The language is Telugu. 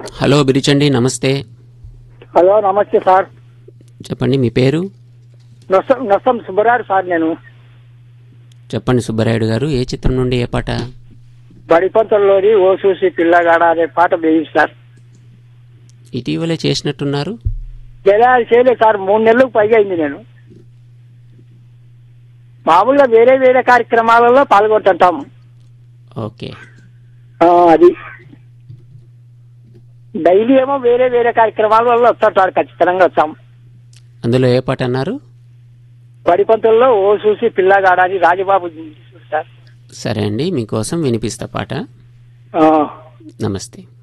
హలో బిరిచండి నమస్తే హలో నమస్తే సార్ చెప్పండి మీ పేరు నొస్సం నొస్సం సుబ్బరాడు సార్ నేను చెప్పండి సుబ్బరాయుడు గారు ఏ చిత్రం నుండి ఏ పాట బడిపంతల్లోని ఓ చూసి పిల్లగాడ అనే పాట వేయింది సార్ ఇటీవలే చేసినట్టున్నారు ఎలా చేయలేదు సార్ మూడు నెలలకు పైగా అయింది నేను మామూలుగా వేరే వేరే కార్యక్రమాలలో పాల్గొంటుంటాం ఓకే ఆ, అది డైలీ ఏమో వేరే వేరే కార్యక్రమాల వల్ల వస్తుంటారు ఖచ్చితంగా వచ్చాం అందులో ఏ పాట అన్నారు బడిపంతుల్లో ఓ చూసి పిల్లగాడ అని రాజబాబు సార్ సరే అండి మీకోసం వినిపిస్తా పాట ఆ. నమస్తే